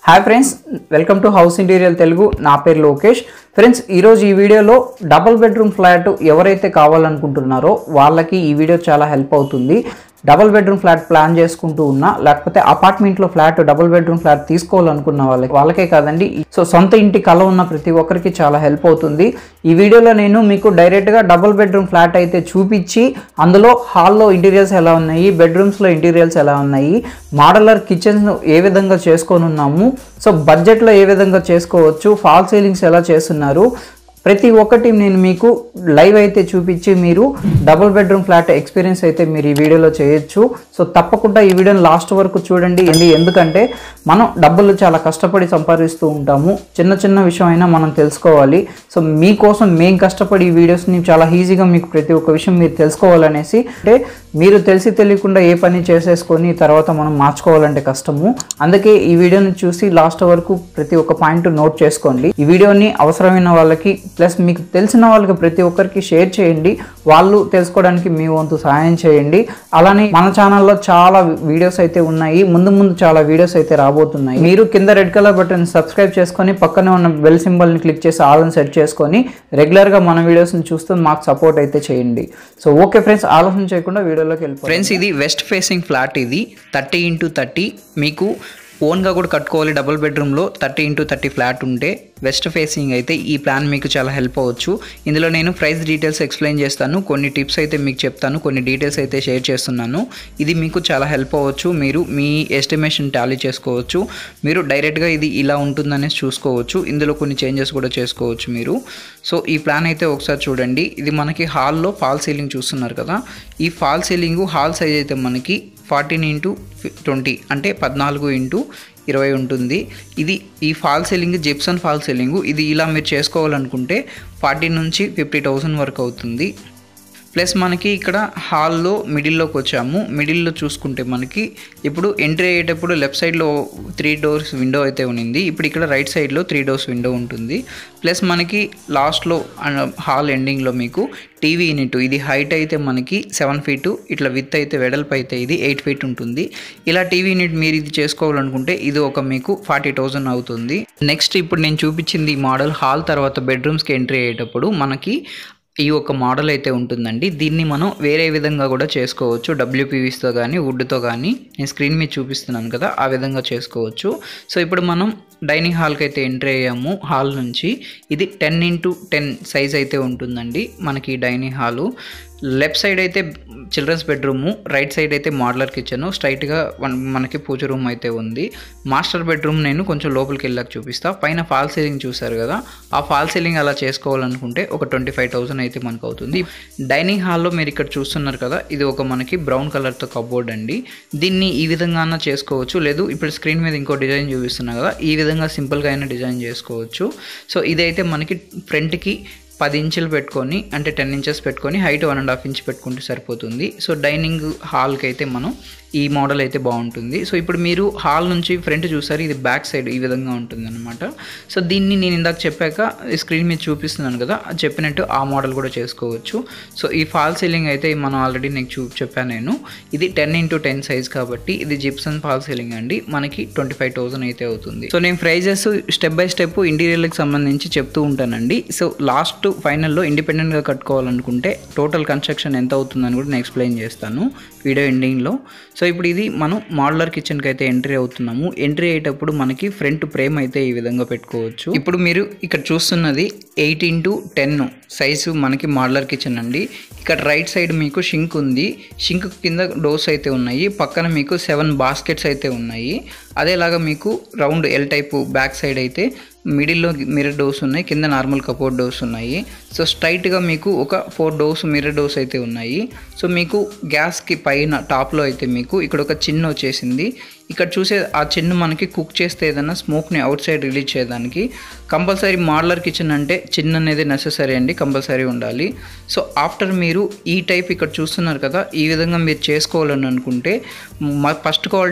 hi friends welcome to house interior Telugu నా పేరు Lokesh friends ఈరోజు ఈ వీడియోలో డబుల్ బెడ్రూమ్ ఫ్లాట్ ఎవరైతే కావాలనుకుంటున్నారో వాళ్ళకి ఈ వీడియో చాలా హెల్ప్ అవుతుంది డబుల్ బెడ్రూమ్ ఫ్లాట్ ప్లాన్ చేసుకుంటూ ఉన్నా లేకపోతే అపార్ట్మెంట్లో ఫ్లాట్ డబుల్ బెడ్రూమ్ ఫ్లాట్ తీసుకోవాలనుకున్న వాళ్ళకి వాళ్ళకే కాదండి సో సొంత ఇంటి కల ఉన్న ప్రతి ఒక్కరికి చాలా హెల్ప్ అవుతుంది ఈ వీడియోలో నేను మీకు డైరెక్ట్గా డబుల్ బెడ్రూమ్ ఫ్లాట్ అయితే చూపించి అందులో హాల్లో ఇంటీరియర్స్ ఎలా ఉన్నాయి బెడ్రూమ్స్లో ఇంటీరియర్స్ ఎలా ఉన్నాయి మోడలర్ కిచెన్స్ ఏ విధంగా చేసుకొని ఉన్నాము సో బడ్జెట్లో ఏ విధంగా చేసుకోవచ్చు ఫాల్ సీలింగ్స్ ఎలా చేస్తున్నారు ప్రతి ఒక్కటి నేను మీకు లైవ్ అయితే చూపించి మీరు డబుల్ బెడ్రూమ్ ఫ్లాట్ ఎక్స్పీరియన్స్ అయితే మీరు ఈ వీడియోలో చేయొచ్చు సో తప్పకుండా ఈ వీడియోని లాస్ట్ వరకు చూడండి ఎందు ఎందుకంటే మనం డబ్బులు చాలా కష్టపడి సంపాదిస్తూ ఉంటాము చిన్న చిన్న విషయం అయినా మనం తెలుసుకోవాలి సో మీకోసం మేము కష్టపడి ఈ వీడియోస్ని చాలా ఈజీగా మీకు ప్రతి ఒక్క విషయం మీరు తెలుసుకోవాలనేసి అంటే మీరు తెలిసి తెలియకుండా ఏ పని చేసేసుకొని తర్వాత మనం మార్చుకోవాలంటే కష్టము అందుకే ఈ వీడియోని చూసి లాస్ట్ వరకు ప్రతి ఒక్క పాయింట్ నోట్ చేసుకోండి ఈ వీడియోని అవసరమైన వాళ్ళకి ప్లస్ మీకు తెలిసిన వాళ్ళకి ప్రతి ఒక్కరికి షేర్ చేయండి వాళ్ళు తెలుసుకోవడానికి మీ వంతు సహాయం చేయండి అలానే మన ఛానల్లో చాలా వీడియోస్ అయితే ఉన్నాయి ముందు ముందు చాలా వీడియోస్ అయితే రాబోతున్నాయి మీరు కింద రెడ్ కలర్ బటన్ సబ్స్క్రైబ్ చేసుకొని పక్కనే ఉన్న బెల్ సింబల్ని క్లిక్ చేసి ఆల్ అని సెట్ చేసుకొని రెగ్యులర్గా మన వీడియోస్ని చూస్తూ మాకు సపోర్ట్ అయితే చేయండి సో ఓకే ఫ్రెండ్స్ ఆలోచన చేయకుండా వీడియోలోకి వెళ్ళి ఫ్రెండ్స్ ఇది వెస్ట్ ఫేసింగ్ ఫ్లాట్ ఇది థర్టీ ఇంటూ థర్టీ మీకు ఓన్గా కూడా కట్టుకోవాలి డబుల్ బెడ్రూమ్లో థర్టీ ఇంటూ థర్టీ ఫ్లాట్ ఉంటే వెస్ట్ ఫేసింగ్ అయితే ఈ ప్లాన్ మీకు చాలా హెల్ప్ అవ్వచ్చు ఇందులో నేను ప్రైస్ డీటెయిల్స్ ఎక్స్ప్లెయిన్ చేస్తాను కొన్ని టిప్స్ అయితే మీకు చెప్తాను కొన్ని డీటెయిల్స్ అయితే షేర్ చేస్తున్నాను ఇది మీకు చాలా హెల్ప్ అవ్వచ్చు మీరు మీ ఎస్టిమేషన్ టాలీ చేసుకోవచ్చు మీరు డైరెక్ట్గా ఇది ఇలా ఉంటుందనేసి చూసుకోవచ్చు ఇందులో కొన్ని చేంజెస్ కూడా చేసుకోవచ్చు మీరు సో ఈ ప్లాన్ అయితే ఒకసారి చూడండి ఇది మనకి హాల్లో ఫాల్ సీలింగ్ చూస్తున్నారు కదా ఈ ఫాల్ సీలింగ్ హాల్ సైజ్ అయితే మనకి ఫార్టీన్ ఇంటూ ట్వంటీ అంటే పద్నాలుగు ఇంటూ ఇరవై ఉంటుంది ఇది ఈ fall ceiling gypsum fall ceiling ఇది ఇలా మీరు చేసుకోవాలనుకుంటే ఫార్టీ నుంచి ఫిఫ్టీ థౌసండ్ వరకు అవుతుంది ప్లస్ మనకి ఇక్కడ హాల్లో మిడిల్లోకి వచ్చాము మిడిల్లో చూసుకుంటే మనకి ఇప్పుడు ఎంట్రీ అయ్యేటప్పుడు లెఫ్ట్ సైడ్లో త్రీ డోర్స్ విండో అయితే ఉన్నింది ఇప్పుడు ఇక్కడ రైట్ సైడ్లో త్రీ డోర్స్ విండో ఉంటుంది ప్లస్ మనకి లాస్ట్లో హాల్ ఎండింగ్లో మీకు టీవీ యూనిట్ ఇది హైట్ అయితే మనకి సెవెన్ ఫీటు ఇట్లా విత్ అయితే వెడల్పు అయితే ఇది ఎయిట్ ఫీట్ ఉంటుంది ఇలా టీవీ యూనిట్ మీరు ఇది చేసుకోవాలనుకుంటే ఇది ఒక మీకు ఫార్టీ థౌజండ్ అవుతుంది నెక్స్ట్ ఇప్పుడు నేను చూపించింది ఈ మోడల్ హాల్ తర్వాత బెడ్రూమ్స్కి ఎంట్రీ అయ్యేటప్పుడు మనకి ఈ ఒక మోడల్ అయితే ఉంటుందండి దీన్ని మనం వేరే విధంగా కూడా చేసుకోవచ్చు డబ్ల్యూపీవీస్తో కానీ వుడ్తో కానీ నేను స్క్రీన్ మీద చూపిస్తున్నాను కదా ఆ విధంగా చేసుకోవచ్చు సో ఇప్పుడు మనం డైనింగ్ హాల్కి అయితే ఎంట్రీ అయ్యాము హాల్ నుంచి ఇది టెన్ ఇంటూ టెన్ సైజ్ అయితే ఉంటుందండి మనకి డైనింగ్ హాలు లెఫ్ట్ సైడ్ అయితే చిల్డ్రన్స్ బెడ్రూము రైట్ సైడ్ అయితే మోడలర్ కిచెన్ స్ట్రైట్గా మనకి పూజ రూమ్ అయితే ఉంది మాస్టర్ బెడ్రూమ్ నేను కొంచెం లోపలికి వెళ్ళాక చూపిస్తా పైన ఫాల్ సీలింగ్ చూసారు కదా ఆ ఫాల్ సీలింగ్ అలా చేసుకోవాలనుకుంటే ఒక ట్వంటీ ఫైవ్ థౌసండ్ అయితే మనకు అవుతుంది డైనింగ్ హాల్లో మీరు ఇక్కడ చూస్తున్నారు కదా ఇది ఒక మనకి బ్రౌన్ కలర్తో కబోర్డ్ అండి దీన్ని ఈ విధంగా అన్నా చేసుకోవచ్చు లేదు ఇప్పుడు స్క్రీన్ మీద ఇంకో డిజైన్ చూపిస్తున్నా కదా ఈ విధంగా సింపుల్గా అయినా డిజైన్ చేసుకోవచ్చు సో ఇదైతే మనకి ఫ్రంట్కి పది ఇంచులు పెట్టుకొని అంటే టెన్ ఇంచెస్ పెట్టుకొని height one and half inch పెట్టుకుంటే సరిపోతుంది సో డైనింగ్ హాల్కి అయితే మనం ఈ మోడల్ అయితే బాగుంటుంది సో ఇప్పుడు మీరు హాల్ నుంచి ఫ్రంట్ చూసారు ఇది బ్యాక్ సైడ్ ఈ విధంగా ఉంటుంది అనమాట సో దీన్ని నేను ఇందాక చెప్పాక స్క్రీన్ మీద చూపిస్తున్నాను కదా చెప్పినట్టు ఆ మోడల్ కూడా చేసుకోవచ్చు సో ఈ ఫాల్ సీలింగ్ అయితే మనం ఆల్రెడీ నీకు చూ చెప్పాను నేను ఇది టెన్ ఇంటూ టెన్ సైజ్ కాబట్టి ఇది జిప్సన్ ఫాల్ సీలింగ్ అండి మనకి ట్వంటీ ఫైవ్ థౌసండ్ అయితే అవుతుంది సో నేను ప్రైజెస్ స్టెప్ బై స్టెప్ ఇంటీరియర్లకు సంబంధించి చెప్తూ ఉంటానండి సో లాస్ట్ ఫైనల్లో ఇండిపెండెంట్గా కట్టుకోవాలనుకుంటే టోటల్ కన్స్ట్రక్షన్ ఎంత అవుతుందని కూడా నేను ఎక్స్ప్లెయిన్ చేస్తాను వీడియో ఎండింగ్లో సో ఇప్పుడు ఇది మనం మోడలర్ కిచెన్కి అయితే ఎంట్రీ అవుతున్నాము ఎంట్రీ అయ్యేటప్పుడు మనకి ఫ్రంట్ ఫ్రేమ్ అయితే ఈ విధంగా పెట్టుకోవచ్చు ఇప్పుడు మీరు ఇక్కడ చూస్తున్నది ఎయిట్ ఇంటూ టెన్ సైజు మనకి మోడలర్ కిచెన్ అండి ఇక్కడ రైట్ సైడ్ మీకు షింక్ ఉంది షింక్ కింద డోర్స్ అయితే ఉన్నాయి పక్కన మీకు సెవెన్ బాస్కెట్స్ అయితే ఉన్నాయి అదేలాగా మీకు round L type back side అయితే మిడిల్లో మిర్రర్ డోర్స్ ఉన్నాయి కింద నార్మల్ కపోర్డ్ డోర్స్ ఉన్నాయి సో స్ట్రైట్గా మీకు ఒక ఫోర్ డోర్స్ మిర్రర్ డోర్స్ అయితే ఉన్నాయి సో మీకు గ్యాస్కి పైన టాప్లో అయితే మీకు ఇక్కడ ఒక చిన్న వచ్చేసింది ఇక్కడ చూసే ఆ చిన్న మనకి కుక్ చేస్తే ఏదైనా స్మోక్ని అవుట్ సైడ్ రిలీజ్ చేయడానికి కంపల్సరీ మోడలర్ కిచెన్ అంటే చిన్న అనేది నెససరీ అండి కంపల్సరీ ఉండాలి సో ఆఫ్టర్ మీరు ఈ టైప్ ఇక్కడ చూస్తున్నారు కదా ఈ విధంగా మీరు చేసుకోవాలని అనుకుంటే first quality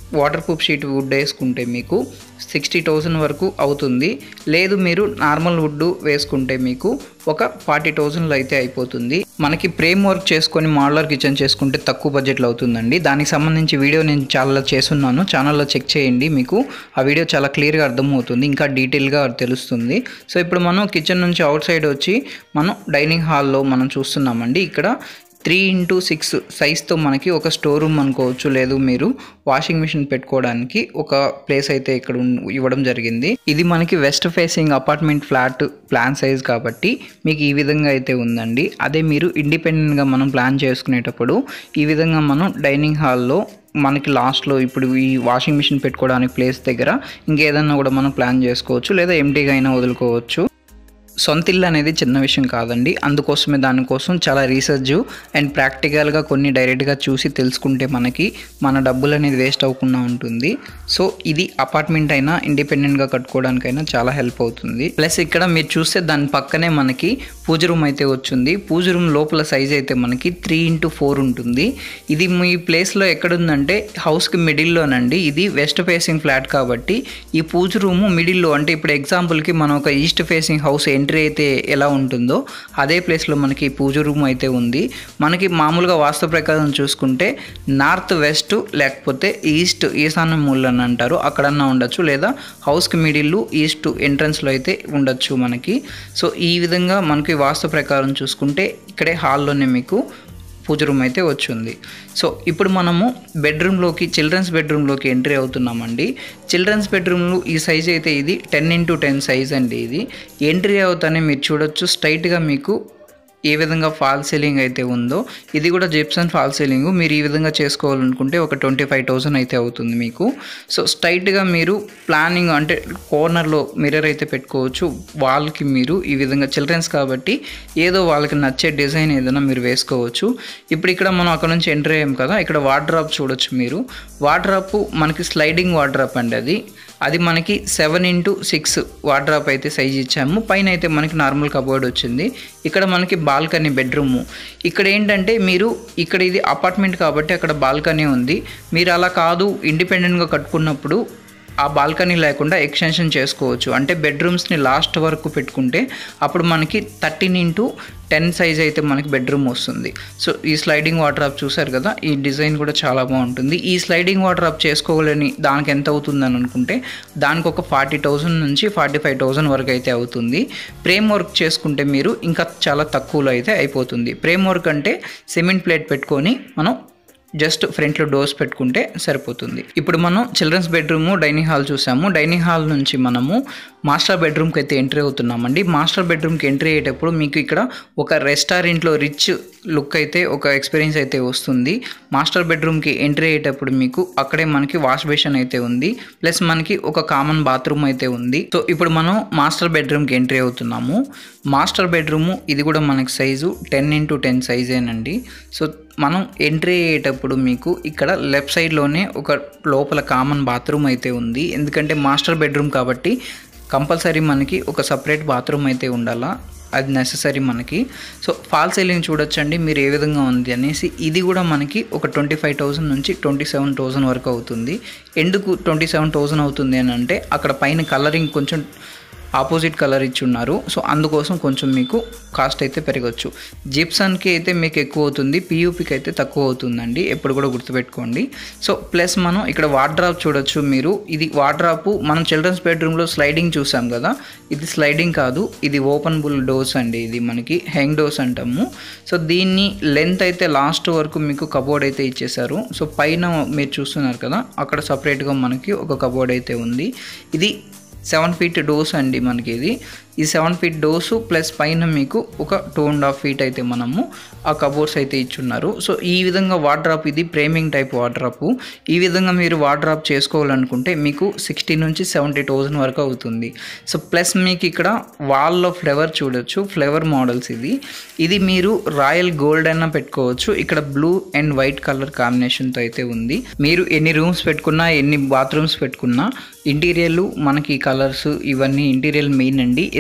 waterproof sheet wood వేసుకుంటే మీకు సిక్స్టీ థౌజండ్ వరకు అవుతుంది లేదు మీరు నార్మల్ వుడ్ వేసుకుంటే మీకు ఒక ఫార్టీ థౌజండ్లో అయితే అయిపోతుంది మనకి ఫ్రేమ్ వర్క్ చేసుకొని మోడలర్ కిచెన్ చేసుకుంటే తక్కువ బడ్జెట్లో అవుతుందండి దానికి సంబంధించి వీడియో నేను చాలా చేస్తున్నాను ఛానల్లో చెక్ చేయండి మీకు ఆ వీడియో చాలా క్లియర్గా అర్థమవుతుంది ఇంకా డీటెయిల్గా తెలుస్తుంది సో ఇప్పుడు మనం కిచెన్ నుంచి అవుట్ సైడ్ వచ్చి మనం డైనింగ్ హాల్లో మనం చూస్తున్నామండి ఇక్కడ త్రీ ఇంటూ సిక్స్ సైజ్తో మనకి ఒక స్టోర్ రూమ్ అనుకోవచ్చు లేదు మీరు వాషింగ్ మిషన్ పెట్టుకోవడానికి ఒక ప్లేస్ అయితే ఇక్కడ ఉన్- ఇవ్వడం జరిగింది ఇది మనకి west facing apartment flat plan size కాబట్టి మీకు ఈ విధంగా అయితే ఉందండి అదే మీరు ఇండిపెండెంట్గా మనం ప్లాన్ చేసుకునేటప్పుడు ఈ విధంగా మనం డైనింగ్ హాల్లో మనకి లాస్ట్లో ఇప్పుడు ఈ వాషింగ్ మిషన్ పెట్టుకోవడానికి ప్లేస్ దగ్గర ఇంకేదన్నా కూడా మనం ప్లాన్ చేసుకోవచ్చు లేదా ఎంటీగా అయినా వదులుకోవచ్చు సొంత ఇల్లు అనేది చిన్న విషయం కాదండి అందుకోసమే దానికోసం చాలా రీసెర్చ్ అండ్ ప్రాక్టికల్గా కొన్ని డైరెక్ట్గా చూసి తెలుసుకుంటే మనకి మన డబ్బులు అనేది వేస్ట్ అవ్వకుండా ఉంటుంది సో ఇది అపార్ట్మెంట్ అయినా ఇండిపెండెంట్గా కట్టుకోవడానికైనా చాలా హెల్ప్ అవుతుంది ప్లస్ ఇక్కడ మీరు చూస్తే దాని పక్కనే మనకి పూజ రూమ్ అయితే వచ్చింది పూజ రూమ్ లోపల సైజ్ అయితే మనకి త్రీ ఇంటూ ఫోర్ ఉంటుంది ఇది మీ ప్లేస్లో ఎక్కడుందంటే హౌస్కి మిడిల్లోనండి ఇది వెస్ట్ ఫేసింగ్ ఫ్లాట్ కాబట్టి ఈ పూజ రూము మిడిల్లో అంటే ఇప్పుడు ఎగ్జాంపుల్కి మనం ఒక ఈస్ట్ ఫేసింగ్ హౌస్ ఎంట్రీ అయితే ఎలా ఉంటుందో అదే ప్లేస్లో మనకి ఈ పూజ రూమ్ అయితే ఉంది మనకి మామూలుగా వాస్తు ప్రకారం చూసుకుంటే నార్త్ వెస్ట్ లేకపోతే ఈస్ట్ ఈశాన్య మూల అని అంటారు అక్కడన్నా ఉండొచ్చు లేదా హౌస్కి మిడిల్ ఈస్ట్ ఎంట్రన్స్లో అయితే ఉండొచ్చు మనకి సో ఈ విధంగా మనకి వాస్తు ప్రకారం చూసుకుంటే ఇక్కడే హాల్లోనే మీకు పూజ రూమ్ అయితే వచ్చింది సో ఇప్పుడు మనము బెడ్రూమ్లోకి చిల్డ్రన్స్ బెడ్రూమ్లోకి ఎంట్రీ అవుతున్నామండి చిల్డ్రన్స్ బెడ్రూమ్లో ఈ సైజ్ అయితే ఇది టెన్ ఇంటూ టెన్ సైజ్ అండి ఇది ఎంట్రీ అవుతానే మీరు చూడొచ్చు స్ట్రైట్గా మీకు ఏ విధంగా ఫాల్ సీలింగ్ అయితే ఉందో ఇది కూడా జిప్సన్ ఫాల్ సీలింగ్ మీరు ఈ విధంగా చేసుకోవాలనుకుంటే ఒక ట్వంటీ ఫైవ్ థౌసండ్ అయితే అవుతుంది మీకు సో స్ట్రైట్గా మీరు ప్లానింగ్ అంటే కార్నర్లో మిర్రర్ అయితే పెట్టుకోవచ్చు వాళ్ళకి మీరు ఈ విధంగా చిల్డ్రన్స్ కాబట్టి ఏదో వాళ్ళకి నచ్చే డిజైన్ ఏదైనా మీరు వేసుకోవచ్చు ఇప్పుడు ఇక్కడ మనం అక్కడ నుంచి ఎంటర్ అయ్యాం కదా ఇక్కడ వాటర్ చూడొచ్చు మీరు వాటర్ మనకి స్లైడింగ్ వాటర్ అండి అది అది మనకి సెవెన్ ఇంటూ సిక్స్ వాటర్ అయితే సైజ్ ఇచ్చాము పైన అయితే మనకి నార్మల్ కబోర్డ్ వచ్చింది ఇక్కడ మనకి బాల్కనీ బెడ్రూము ఇక్కడ ఏంటంటే మీరు ఇక్కడ ఇది అపార్ట్మెంట్ కాబట్టి అక్కడ బాల్కనీ ఉంది మీరు అలా కాదు ఇండిపెండెంట్గా కట్టుకున్నప్పుడు ఆ బాల్కనీ లేకుండా ఎక్స్టెన్షన్ చేసుకోవచ్చు అంటే బెడ్రూమ్స్ని లాస్ట్ వరకు పెట్టుకుంటే అప్పుడు మనకి థర్టీన్ ఇంటూ టెన్ సైజ్ అయితే మనకి బెడ్రూమ్ వస్తుంది సో ఈ స్లైడింగ్ వాటర్ అప్ చూసారు కదా ఈ డిజైన్ కూడా చాలా బాగుంటుంది ఈ స్లైడింగ్ వాటర్ అప్ చేసుకోవాలని దానికి ఎంత అవుతుందని అనుకుంటే దానికి ఒక ఫార్టీ థౌజండ్ నుంచి ఫార్టీ ఫైవ్ థౌజండ్ వరకు అయితే అవుతుంది ఫ్రేమ్ వర్క్ చేసుకుంటే మీరు ఇంకా చాలా తక్కువలో అయితే అయిపోతుంది ఫ్రేమ్ వర్క్ అంటే సిమెంట్ ప్లేట్ పెట్టుకొని మనం జస్ట్ ఫ్రంట్లో డోర్స్ పెట్టుకుంటే సరిపోతుంది ఇప్పుడు మనం చిల్డ్రన్స్ బెడ్రూమ్ డైనింగ్ హాల్ చూసాము డైనింగ్ హాల్ నుంచి మనము మాస్టర్ బెడ్రూమ్కి అయితే ఎంట్రీ అవుతున్నామండి మాస్టర్ బెడ్రూమ్కి ఎంట్రీ అయ్యేటప్పుడు మీకు ఇక్కడ ఒక రెస్టారెంట్లో రిచ్ లుక్ అయితే ఒక ఎక్స్పీరియన్స్ అయితే వస్తుంది మాస్టర్ బెడ్రూమ్కి ఎంట్రీ అయ్యేటప్పుడు మీకు అక్కడే మనకి వాష్ బేషన్ అయితే ఉంది ప్లస్ మనకి ఒక కామన్ బాత్రూమ్ అయితే ఉంది సో ఇప్పుడు మనం మాస్టర్ బెడ్రూమ్కి ఎంట్రీ అవుతున్నాము మాస్టర్ బెడ్రూము ఇది కూడా మనకి సైజు టెన్ ఇంటూ టెన్ సైజేనండి సో మనం ఎంట్రీ అయ్యేటప్పుడు మీకు ఇక్కడ లెఫ్ట్ సైడ్లోనే ఒక లోపల కామన్ బాత్రూమ్ అయితే ఉంది ఎందుకంటే మాస్టర్ బెడ్రూమ్ కాబట్టి కంపల్సరీ మనకి ఒక సపరేట్ బాత్రూమ్ అయితే ఉండాలా అది నెససరీ మనకి సో ఫాల్ సీలింగ్ చూడొచ్చండి మీరు ఏ విధంగా ఉంది అనేసి ఇది కూడా మనకి ఒక ట్వంటీ ఫైవ్ థౌసండ్ నుంచి ట్వంటీ సెవెన్ థౌసండ్ వరకు అవుతుంది ఎందుకు ట్వంటీ సెవెన్ థౌసండ్ అవుతుంది అని అంటే అక్కడ పైన కలరింగ్ కొంచెం ఆపోజిట్ కలర్ ఇచ్చి ఉన్నారు సో అందుకోసం కొంచెం మీకు కాస్ట్ అయితే పెరగచ్చు జిప్సన్కి అయితే మీకు ఎక్కువ అవుతుంది పియూపికి అయితే తక్కువ అవుతుందండి ఎప్పుడు కూడా గుర్తుపెట్టుకోండి సో ప్లస్ మనం ఇక్కడ వార్డ్రాప్ చూడొచ్చు మీరు ఇది వార్డ్రాప్ మనం చిల్డ్రన్స్ బెడ్రూమ్లో స్లైడింగ్ చూసాం కదా ఇది స్లైడింగ్ కాదు ఇది ఓపెన్ బుల్ డోర్స్ అండి ఇది మనకి హ్యాంగ్ డోర్స్ అంటాము సో దీన్ని లెంత్ అయితే లాస్ట్ వరకు మీకు కబోర్డ్ అయితే ఇచ్చేసారు సో పైన మీరు చూస్తున్నారు కదా అక్కడ సపరేట్గా మనకి ఒక కబోర్డ్ అయితే ఉంది ఇది సెవెన్ ఫీట్ డోస్ అండి మనకి ఇది ఈ సెవెన్ ఫీట్ డోసు ప్లస్ పైన మీకు ఒక టూ అండ్ హాఫ్ ఫీట్ అయితే మనము ఆ కబోర్డ్స్ అయితే ఇచ్చున్నారు సో ఈ విధంగా వార్డ్రాప్ ఇది ప్రేమింగ్ టైప్ వార్డ్రాప్ ఈ విధంగా మీరు వార్డ్రాప్ చేసుకోవాలనుకుంటే మీకు సిక్స్టీ నుంచి సెవెంటీ థౌజండ్ వరకు అవుతుంది సో ప్లస్ మీకు ఇక్కడ వాల్లో ఫ్లేవర్ చూడొచ్చు ఫ్లేవర్ మోడల్స్ ఇది ఇది మీరు రాయల్ గోల్డ్ అయినా పెట్టుకోవచ్చు ఇక్కడ బ్లూ అండ్ వైట్ కలర్ కాంబినేషన్తో అయితే ఉంది మీరు ఎన్ని రూమ్స్ పెట్టుకున్నా ఎన్ని బాత్రూమ్స్ పెట్టుకున్నా ఇంటీరియర్లు మనకి కలర్స్ ఇవన్నీ ఇంటీరియర్ మెయిన్ అండి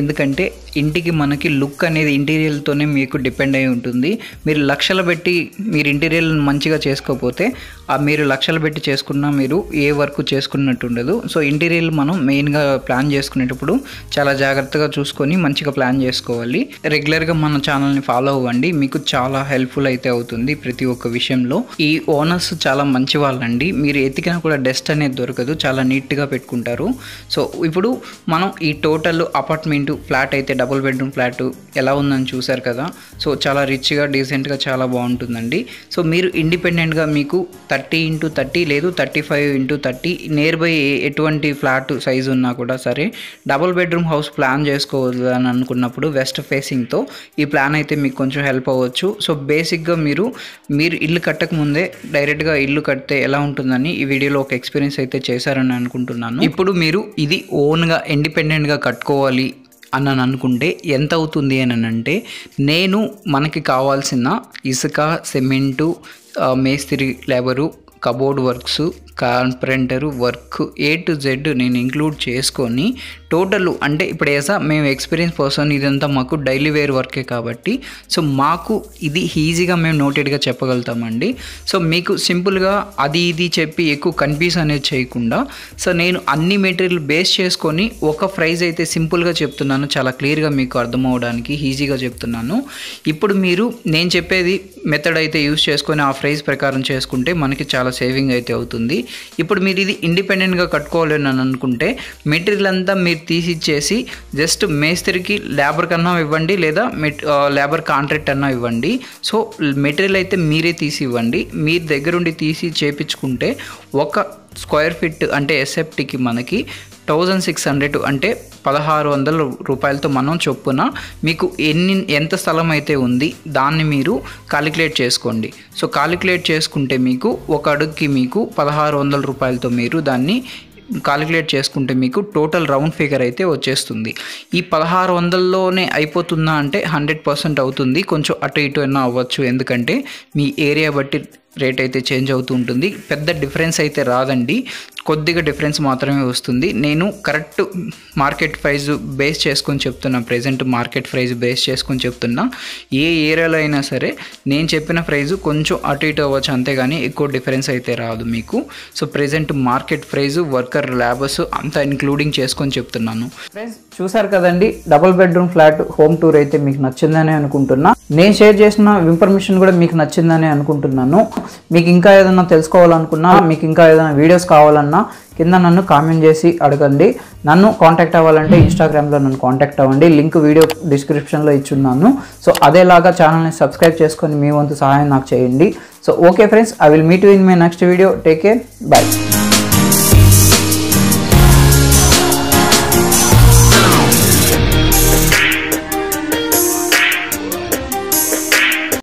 ఎందుకంటే ఇంటికి మనకి లుక్ అనేది ఇంటీరియర్తోనే మీకు డిపెండ్ అయి ఉంటుంది మీరు లక్షలు పెట్టి మీరు ఇంటీరియర్ మంచిగా చేసుకోకపోతే ఆ మీరు లక్షలు పెట్టి చేసుకున్నా మీరు ఏ వర్క్ చేసుకున్నట్టు ఉండదు సో ఇంటీరియర్ మనం మెయిన్గా ప్లాన్ చేసుకునేటప్పుడు చాలా జాగ్రత్తగా చూసుకొని మంచిగా ప్లాన్ చేసుకోవాలి రెగ్యులర్గా మన ఛానల్ని ఫాలో అవ్వండి మీకు చాలా హెల్ప్ఫుల్ అయితే అవుతుంది ప్రతి ఒక్క విషయంలో ఈ ఓనర్స్ చాలా మంచి వాళ్ళండి మీరు ఎతికినా కూడా డస్ట్ అనేది దొరకదు చాలా నీట్గా పెట్టుకుంటారు సో ఇప్పుడు మనం ఈ టోటల్ అపార్ట్మెంట్ ఫ్లాట్ అయితే డబుల్ బెడ్రూమ్ ఫ్లాట్ ఎలా ఉందని చూసారు కదా సో చాలా రిచ్గా డీసెంట్గా చాలా బాగుంటుందండి సో మీరు ఇండిపెండెంట్గా మీకు థర్టీ ఇంటూ థర్టీ లేదు thirty five into thirty nearby ఎటువంటి ఫ్లాట్ సైజు ఉన్నా కూడా సరే డబుల్ బెడ్రూమ్ హౌస్ ప్లాన్ చేసుకోవాలి అని అనుకున్నప్పుడు వెస్ట్ ఫేసింగ్తో ఈ ప్లాన్ అయితే మీకు కొంచెం హెల్ప్ అవ్వచ్చు సో బేసిక్గా మీరు మీరు ఇల్లు కట్టక ముందే డైరెక్ట్గా ఇల్లు కడితే ఎలా ఉంటుందని ఈ వీడియోలో ఒక ఎక్స్పీరియన్స్ అయితే చేశారని అనుకుంటున్నాను ఇప్పుడు మీరు ఇది ఓన్గా ఇండిపెండెంట్గా కట్టుకోవాలి అని అని అనుకుంటే ఎంత అవుతుంది అని అంటే నేను మనకి కావాల్సిన ఇసుక సిమెంటు ఆ, మేస్త్రి labour cupboard works carpenter work A to Z నేను ఇంక్లూడ్ చేసుకొని టోటల్ అంటే ఇప్పుడు ఏసా మేము ఎక్స్పీరియన్స్ పర్సన్ ఇదంతా మాకు డైలీ వేర్ వర్కే కాబట్టి సో మాకు ఇది ఈజీగా మేము నోటెడ్గా చెప్పగలుగుతామండి సో మీకు సింపుల్గా అది ఇది చెప్పి ఎక్కువ కన్ఫ్యూజ్ అనేది చేయకుండా సో నేను అన్ని మెటీరియల్ బేస్ చేసుకొని ఒక ప్రైజ్ అయితే సింపుల్గా చెప్తున్నాను చాలా క్లియర్గా మీకు అర్థం అవ్వడానికి ఈజీగా చెప్తున్నాను ఇప్పుడు మీరు నేను చెప్పేది మెథడ్ అయితే యూస్ చేసుకొని ఆ ప్రైస్ ప్రకారం చేసుకుంటే మనకి చాలా సేవింగ్ అయితే అవుతుంది ఇప్పుడు మీరు ఇది ఇండిపెండెంట్గా కట్టుకోవాలని అని అనుకుంటే మెటీరియల్ అంతా మీరు తీసిచ్చేసి జస్ట్ మేస్త్రికి లేబర్ కన్నా ఇవ్వండి లేదా మెట్ లేబర్ కాంట్రాక్ట్ అన్నా ఇవ్వండి సో మెటీరియల్ అయితే మీరే తీసి ఇవ్వండి మీరు దగ్గరుండి తీసి చేపించుకుంటే ఒక స్క్వేర్ ఫీట్ అంటే ఎస్ఎఫ్టీకి మనకి థౌజండ్ సిక్స్ హండ్రెడ్ అంటే పదహారు వందల రూపాయలతో మనం చొప్పున మీకు ఎన్ని ఎంత స్థలం అయితే ఉంది దాన్ని మీరు కాలిక్యులేట్ చేసుకోండి సో కాలిక్యులేట్ చేసుకుంటే మీకు ఒక అడుగుకి మీకు పదహారు వందల రూపాయలతో మీరు దాన్ని కాలిక్యులేట్ చేసుకుంటే మీకు టోటల్ రౌండ్ ఫిగర్ అయితే వచ్చేస్తుంది ఈ పదహారు వందల్లోనే అయిపోతుందా అంటే హండ్రెడ్ పర్సెంట్ అవుతుంది కొంచెం అటు ఇటు అయినా అవ్వచ్చు ఎందుకంటే మీ ఏరియా బట్టి రేట్ అయితే చేంజ్ అవుతూ ఉంటుంది పెద్ద డిఫరెన్స్ అయితే రాదండి కొద్దిగా డిఫరెన్స్ మాత్రమే వస్తుంది నేను కరెక్ట్ మార్కెట్ ప్రైస్ బేస్ చేసుకొని చెప్తున్నా ప్రజెంట్ మార్కెట్ ప్రైస్ బేస్ చేసుకొని చెప్తున్నా ఏ ఏరియాలో అయినా సరే నేను చెప్పిన ప్రైస్ కొంచెం అటు ఇటు అవ్వచ్చు అంతేగాని ఎక్కువ డిఫరెన్స్ అయితే రాదు మీకు so present market price worker labours అంతా ఇంక్లూడింగ్ చేసుకొని చెప్తున్నాను ఫ్రెండ్స్ చూసారు కదండి double bedroom flat home tour అయితే మీకు నచ్చిందని అనుకుంటున్నా నేను షేర్ చేసిన ఇన్ఫర్మేషన్ కూడా మీకు నచ్చిందని అనుకుంటున్నాను మీకు ఇంకా ఏదైనా తెలుసుకోవాలనుకున్నా మీకు ఇంకా ఏదైనా వీడియోస్ కావాలన్నా కింద నన్ను కామెంట్ చేసి అడగండి నన్ను కాంటాక్ట్ అవ్వాలంటే ఇన్స్టాగ్రామ్లో నన్ను కాంటాక్ట్ అవ్వండి లింక్ వీడియో డిస్క్రిప్షన్లో ఇచ్చున్నాను సో అదేలాగా ఛానల్ని సబ్స్క్రైబ్ చేసుకొని మీ వంతు సహాయం నాకు చేయండి so okay friends I will meet you in my next video take care by